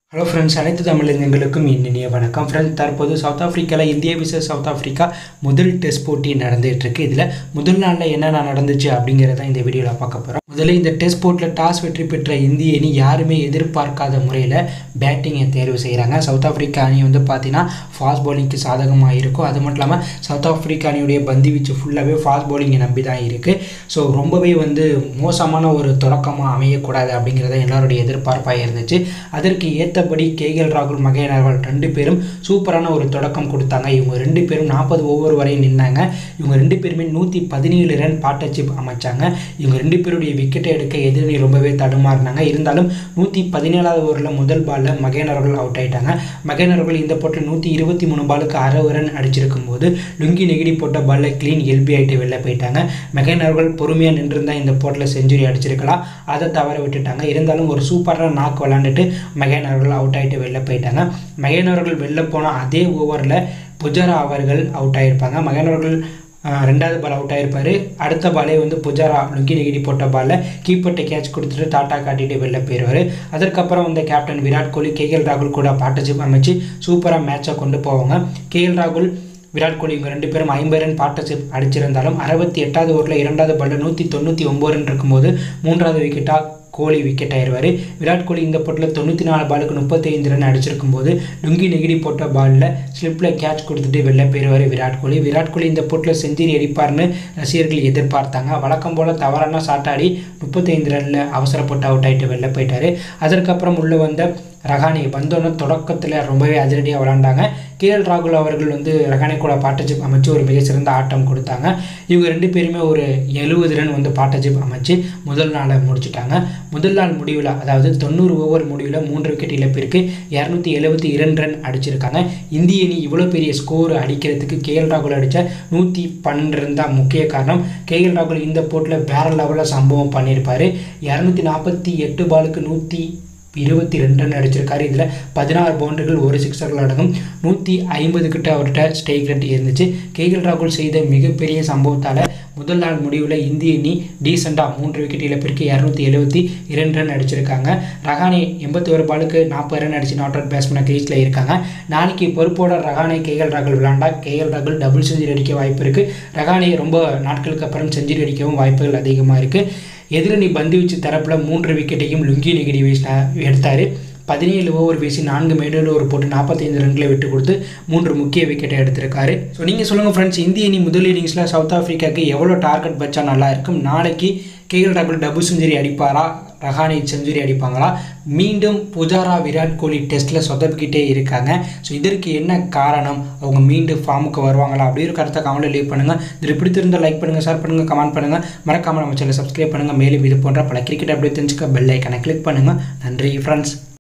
hello friends அனைத்து தமிழர்களுக்கும் இனிய வணக்கம் ஃப்ரெண்ட்ஸ் தற்போது சவுத் ஆஃப்ரிக்காவில் இந்தியா விசஸ் சவுத் ஆஃப்ரிக்கா முதல் டெஸ்ட் போட்டி நடந்துகிட்டு இருக்கு இதில் முதல் நாளில் என்னென்ன நடந்துச்சு அப்படிங்கிறத இந்த வீடியோவில் பார்க்க போகிறோம் முதல்ல இந்த டெஸ்ட் போட்டியில் டாஸ் வெற்றி பெற்ற இந்திய அணி யாருமே எதிர்பார்க்காத முறையில் பேட்டிங்கை தேர்வு செய்கிறாங்க சவுத் ஆஃப்ரிக்கா அணி வந்து பார்த்தீங்கன்னா ஃபாஸ்ட் பவுலிங்க்கு சாதகமாக இருக்கும் அது மட்டும் இல்லாமல் சவுத் ஆஃப்ரிக்கா அணியுடைய பந்து வீச்சு ஃபுல்லாகவே ஃபாஸ்ட் பவுலிங்கை நம்பி தான் இருக்குது ஸோ ரொம்பவே வந்து மோசமான ஒரு தொடக்கமாக அமையக்கூடாது அப்படிங்கிறத எல்லாருடைய எதிர்பார்ப்பாக இருந்துச்சு அதற்கு ஏற்றபடி கேஎல் ராகுல் மகேன் அகர்வால் ரெண்டு பேரும் சூப்பரான ஒரு தொடக்கம் கொடுத்தாங்க இவங்க ரெண்டு பேரும் நாற்பது ஓவர் வரை நின்னாங்க இவங்க ரெண்டு பேருமே நூற்றி பதினேழு ரன் பார்ட்னர்ஷிப் அமைச்சாங்க இவங்க ரெண்டு பேருடைய விக்கெட்டை எடுக்க எதிரணி ரொம்பவே தடுமாறினாங்க இருந்தாலும் நூற்றி பதினேழாவது ஓவரில் முதல் பாலில் மகேன் அவர்கள் அவுட் ஆயிட்டாங்க மகேன் அவர்கள் இந்த போட்டில் நூற்றி இருபத்தி மூணு பாலுக்கு அறுபது ரன் அடிச்சிருக்கும் போது லுங்கி நெகிடி போட்ட பாலில் க்ளீன் எல்பி ஆகிட்டு வெளில போயிட்டாங்க மகேன் அவர்கள் பொறுமையாக நின்றிருந்தால் இந்த போட்டில் செஞ்சுரி அடிச்சிருக்கலாம் அதை தவற விட்டுட்டாங்க இருந்தாலும் ஒரு சூப்பரான நாக் விளாண்டுட்டு மகேன் அவர்கள் அவுட் ஆகிட்டு வெளில போயிட்டாங்க மகேன் அவர்கள் வெளில போன அதே ஓவரில் புஜாரா அவர்கள் அவுட் ஆகியிருப்பாங்க மகேன் அவர்கள் ஆஹ், ரெண்டாவது பால் அவுட் ஆயிருப்பாரு அடுத்த பாலே வந்து புஜாரா லுங்கி நெகிடி போட்ட பாலில் கீப்பர்ட்ட கேட்ச் கொடுத்துட்டு டாட்டா காட்டிட்டு வெளில போயிடுவார் அதற்கப்புறம் வந்து கேப்டன் விராட் கோலி கேஎல் ராகுல் கூட பார்ட்னர்ஷிப் அமைச்சு சூப்பராக மேட்சை கொண்டு போவாங்க கேஎல் ராகுல் விராட் கோலி இவங்க ரெண்டு பேரும் ஐம்பது ரன் பார்ட்னர்ஷிப் அடிச்சிருந்தாலும் அறுபத்தி எட்டாவது ஓவரில் இரண்டாவது பாலில் நூற்றி தொண்ணூற்றி ஒம்பது ரன் இருக்கும்போது மூன்றாவது விக்கெட்டாக கோலி விக்கெட் ஆயிடுவார் விராட் கோலி இந்த போட்டில் தொண்ணூற்றி நாலு பாலுக்கு முப்பத்தி ஐந்து ரன் அடிச்சிருக்கும் போது லுங்கி நெகிடி போட்ட பாலில் ஸ்லிப்பில் கேட்ச் கொடுத்துட்டு வெளில போயிடுவார் விராட் கோலி விராட் கோலி இந்த போட்டில் செஞ்சுரி அடிப்பார்னு ரசிகர்கள் எதிர்பார்த்தாங்க வழக்கம் போல் தவறான சாட்டாடி முப்பத்தைந்து ரனில் அவசரப்பட்டு அவுட் ஆகிட்டு வெளில போயிட்டார் அதற்கப்புறம் உள்ளே வந்த ரஹானி வந்தோன்னே தொடக்கத்தில் ரொம்பவே அதிரடியாக விளாண்டாங்க கேஎல் ராகுல் அவர்கள் வந்து ரஹானி கூட பார்ட்னர்ஷிப் அமைச்சு ஒரு மிகச்சிறந்த ஆட்டம் கொடுத்தாங்க இவங்க ரெண்டு பேருமே ஒரு எழுபது ரன் வந்து பார்ட்னர்ஷிப் அமைச்சு முதல் நாளை முடிச்சிட்டாங்க முதல் நாள் முடிவில் அதாவது தொண்ணூறு ஓவர் முடிவில் மூன்று விக்கெட் இழப்பிற்கு இரநூத்தி எழுபத்தி இரண்டு ரன் அடிச்சிருக்காங்க இந்திய அணி இவ்வளோ பெரிய ஸ்கோர் அடிக்கிறதுக்கு கேஎல் ராகுல் அடித்த நூற்றி பன்னெண்டு ரன் தான் முக்கிய காரணம் கேஎல் ராகுல் இந்த போட்டில் வேற லெவலில் சம்பவம் பண்ணியிருப்பார் இரநூத்தி நாற்பத்தி எட்டு பாலுக்கு நூற்றி இருபத்தி ரெண்டு ரன் அடிச்சிருக்காரு இதில் பதினாறு பவுண்டரிகள் ஒரு சிக்ஸர்கள் அடங்கும் நூற்றி ஐம்பது கிட்ட அவர்கிட்ட ஸ்ட்ரைக் ரேட் இருந்துச்சு கேஎல் ராகுல் செய்த மிகப்பெரிய சம்பவத்தால் முதல் நாள் முடிவில் இந்திய அணி டீசெண்டாக மூன்று விக்கெட் இழப்பிற்கு இரநூத்தி எழுபத்தி இரண்டு ரன் அடிச்சிருக்காங்க ரஹானே எண்பத்தி ஒரு பாலுக்கு நாற்பது ரன் அடிச்சு நாட் அவுட் பேட்ஸ்மேன் கிரீஸில் இருக்காங்க நாளைக்கு பொறுப்போட ரஹானே கேஎல் ராகுல் விளாண்டா கேஎல் ராகுல் டபுள் செஞ்சுரி அடிக்க வாய்ப்பு இருக்குது ரஹானே ரொம்ப நாட்களுக்கு அப்புறம் செஞ்சுரி அடிக்கவும் வாய்ப்புகள் அதிகமாக இருக்குது எதிரணி பந்து வீச்சு தரப்பில் மூன்று விக்கெட்டையும் லுங்கி நெகிடி வீசின எடுத்தார் பதினேழு ஓவர் வீசி நான்கு மேடல் ஓவர் போட்டு நாற்பத்தைந்து ரன்களை விட்டு கொடுத்து மூன்று முக்கிய விக்கெட்டை எடுத்திருக்காரு ஸோ நீங்கள் சொல்லுங்கள் ஃப்ரெண்ட்ஸ் இந்திய அணி முதல் இன்னிங்ஸில் சவுத் ஆஃப்ரிக்காவுக்கு எவ்வளோ டார்கெட் வச்சா நல்லா இருக்கும் நாளைக்கு கேஎல் ராகுல் டபுள் செஞ்சுரி அடிப்பாரா ரஹானி செஞ்சுரி அடிப்பாங்களா மீண்டும் புஜாரா விராட் கோலி டெஸ்ட்டில் சொதப்பிக்கிட்டே இருக்காங்க ஸோ இதற்கு என்ன காரணம் அவங்க மீண்டும் ஃபார்முக்கு வருவாங்களா அப்படி ஒரு கருத்தை கமெண்ட்டில் லீவ் பண்ணுங்கள் இது பிடித்திருந்தால் லைக் பண்ணுங்கள் ஷேர் பண்ணுங்கள் கமெண்ட் பண்ணுங்கள் மறக்காமல் நம்ம சேனல் சப்ஸ்கிரைப் பண்ணுங்கள் மேலும் இது போன்ற பல கிரிக்கெட் அப்படி தெரிஞ்சுக்க பெல் ஐக்கனை கிளிக் பண்ணுங்கள் நன்றி ஃப்ரெண்ட்ஸ்